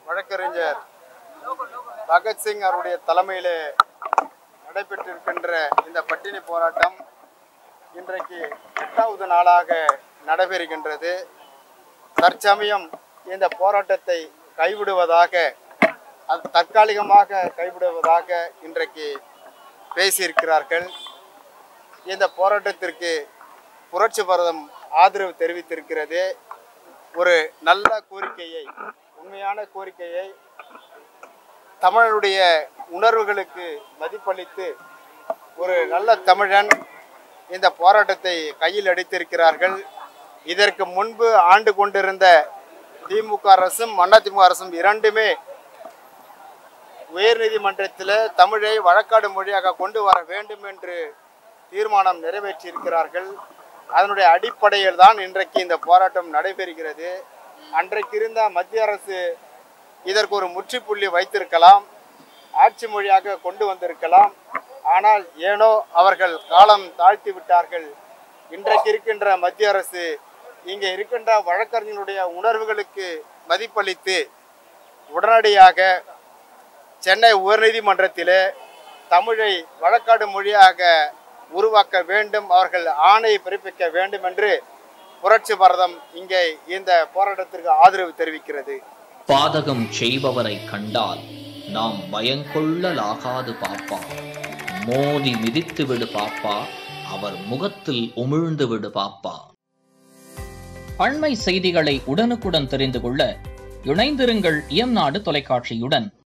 வழக்கறிஞர் பகத்சிங் அவருடைய தலைமையிலே நடைபெற்றிருக்கின்ற இந்த பட்டினி போராட்டம் இன்றைக்கு எட்டாவது நாளாக நடைபெறுகின்றது தற்சமயம் இந்த போராட்டத்தை கைவிடுவதாக அது தற்காலிகமாக கைவிடுவதாக இன்றைக்கு பேசியிருக்கிறார்கள் இந்த போராட்டத்திற்கு புரட்சி பாரதம் ஆதரவு தெரிவித்திருக்கிறது ஒரு நல்ல கோரிக்கையை உண்மையான கோரிக்கையை தமிழருடைய உணர்வுகளுக்கு மதிப்பளித்து ஒரு நல்ல தமிழன் இந்த போராட்டத்தை கையில் எடுத்திருக்கிறார்கள் இதற்கு முன்பு ஆண்டு கொண்டிருந்த திமுக அரசும் அதிமுக அரசும் இரண்டுமே உயர்நீதிமன்றத்தில் தமிழை வழக்காடு மொழியாக கொண்டு வர வேண்டும் என்று தீர்மானம் நிறைவேற்றியிருக்கிறார்கள் அதனுடைய அடிப்படையில் தான் இன்றைக்கு இந்த போராட்டம் நடைபெறுகிறது அன்றைக்கு இருந்த மத்திய அரசு இதற்கு ஒரு முற்றுப்புள்ளி வைத்திருக்கலாம் ஆட்சி மொழியாக கொண்டு வந்திருக்கலாம் ஆனால் ஏனோ அவர்கள் காலம் தாழ்த்தி விட்டார்கள் இன்றைக்கு இருக்கின்ற மத்திய அரசு இங்கே இருக்கின்ற வழக்கறிஞருடைய உணர்வுகளுக்கு மதிப்பளித்து உடனடியாக சென்னை உயர்நீதிமன்றத்திலே தமிழை வழக்காடு மொழியாக உருவாக்க வேண்டும் அவர்கள் ஆணை பிறப்பிக்க வேண்டும் என்று புரட்சி பாரதம் இங்கே இந்த போராட்டத்திற்கு ஆதரவு தெரிவிக்கிறது பாதகம் செய்பவரை கண்டால் நாம் பயங்கொள்ளலாகாது பாப்பா மோதி மிதித்து விடு பாப்பா அவர் முகத்தில் உமிழ்ந்து விடு பாப்பா அண்மை செய்திகளை உடனுக்குடன் தெரிந்து கொள்ள இணைந்திருங்கள் இயம்நாடு தொலைக்காட்சியுடன்